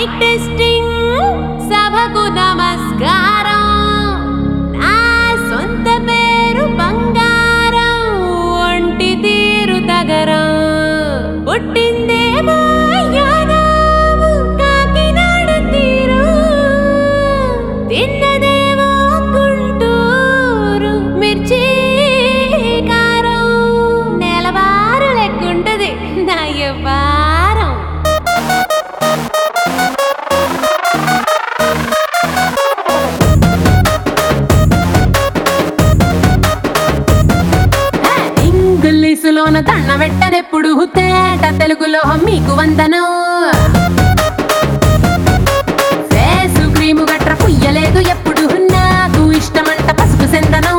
Mic testing సభకు నమస్కారం నా సొంత పేరు బంగారం ఒంటి తీరు తగరం పుట్టిందేమో యానాము కాకినాడ తీరు తిన్నదేమో గుంటూరు మిర్చి కారం నెలవారు లెక్కుంటది నా వ్యవహారం ఇంగ్లీషులోన దండ పెట్టనెప్పుడు తేట తెలుగులో మీకు వందనం ఫేసు క్రీము గట్ర పుయ్యలేదు ఎప్పుడు నాకు ఇష్టమంట పసుపు సెందనం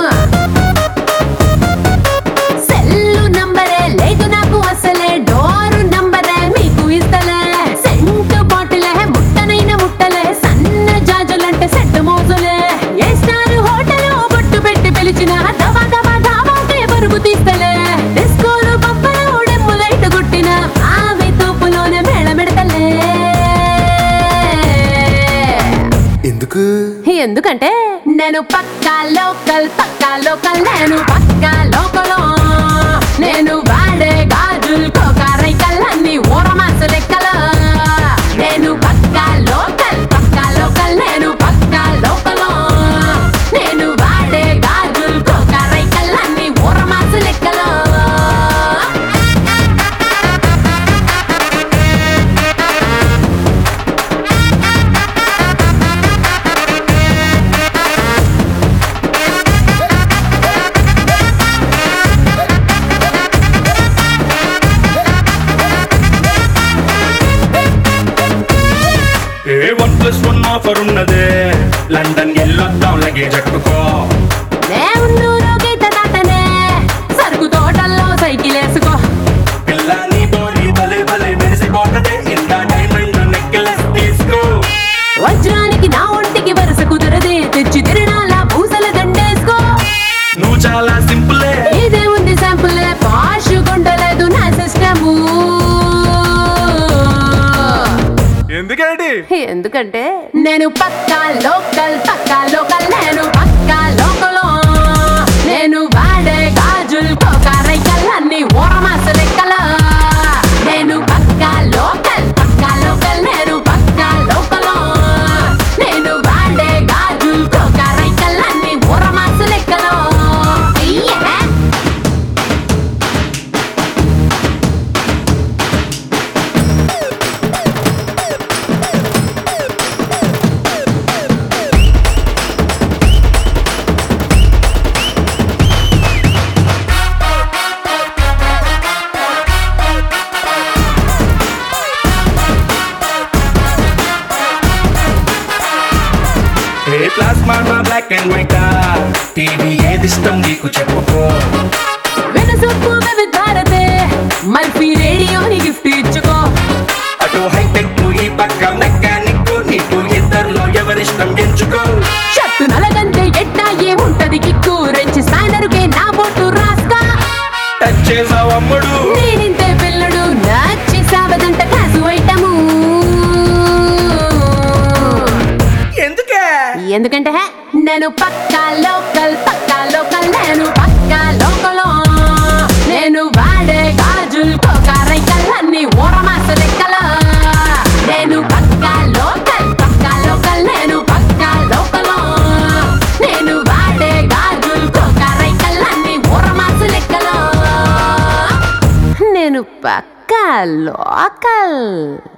సెల్లు నంబరే లేదు నాకు అసలే డోరు నంబరే మీకు ఇస్తలే సెంటు బాటిలే ముట్టనైన ముట్టలే సన్న జాజులంటే సెట్ మోజులే ఏ స్టార్ హోటల్ బొట్టు పెట్టి పిలిచిన దవా దవా ధావాకే పరుగు తీస్తలే డిస్కోలు పబ్బలు డెమ్ము లైట్ గుట్టిన ఆమె తోపులోనే మేళమెడతలే ఎందుకు ఎందుకంటే నేను పక్కా లోకల్ పక్కా లోకల్ నేను పక్కా లోకలో నేను వాడే గాజులు కోకారైకల్లన్నీ ఊరమాస లెక్కల నేను పక్కా లోకల్ పక్కా లోకల్ నేను పక్కా లోకలో నేను వాడే గాజులు కోకారైకల్లన్నీ ఊరమాస లెక్కలో ఏ వన్ ప్లస్ వన్ ఆఫర్ ఉన్నదే లండన్ ఎల్లొద్దాం లగేజ్ అట్టుకో నేవున్నూరు గీత దాటనే సరుకు తోటల్లో సైకిల్ వేసుకో పిల్ల నీ బాడీ భలే భలే మెరిసిపోతదే ఇంత డైమండ్ నెక్లెస్ తీసుకో వజ్రానికి నా ఒంటికి వరుస కుదరదే తెచ్చి తిరణాల పూసల దండేసుకో నువ్వు చాలా సింపులే ఇదే ఉంది శాంపుల్ పాష్ కొండలేదు నా సిస్టము ఎందుకేంటి ఎందుకంటే నేను పక్కా లోకల్ పక్కా లోకల్ నేను పక్కా లోకలో నేను వాడే గాజులు కోకారైకల్ అన్ని ఓరమాస లెక్కల నేను పక్కా లోకల్ పక్కా లోకల్ నేను పక్కా లోకలో నేను వాడే గాజులు కోకారైకల్ అన్ని ఓరమాస లెక్కలో ఇయ్యే. ఏ plasma black and white TV ఏది ఇష్టం నీకు చెప్పుకో వినసొప్పు వివిధారతే మల్పి రేడియోని గిఫ్ట్ ఇచ్చుకో అటు హైటెక్ ఈ పక్క మెకానిక్ నీకు ఇద్దరిలో ఎవరిష్టం ఎంచుకో షట్టు నలగంటే ఎట్టా ఏముంటది కిక్కు రెంచి స్పానరుకే నా బొట్టు రాస్తా టచ్ చేసావు అమ్ముడు నేనింతే పిల్లడు నచ్చి సావదంట కాసు ఐటము ఎందుకే ఎందుకంటే హే, నేను పక్కా లోకల్ పక్కా లోకల్ నేను పక్కా లోకలో నేను వాడే గాజులు కోకారైకల్ అన్ని ఓరమాస లెక్కల నేను పక్కా లోకల్ పక్కా లోకల్ నేను పక్కా లోకలో నేను వాడే గాజులు కోకారైకల్ అన్ని ఓరమాస లెక్కలో నేను పక్కా లోకల్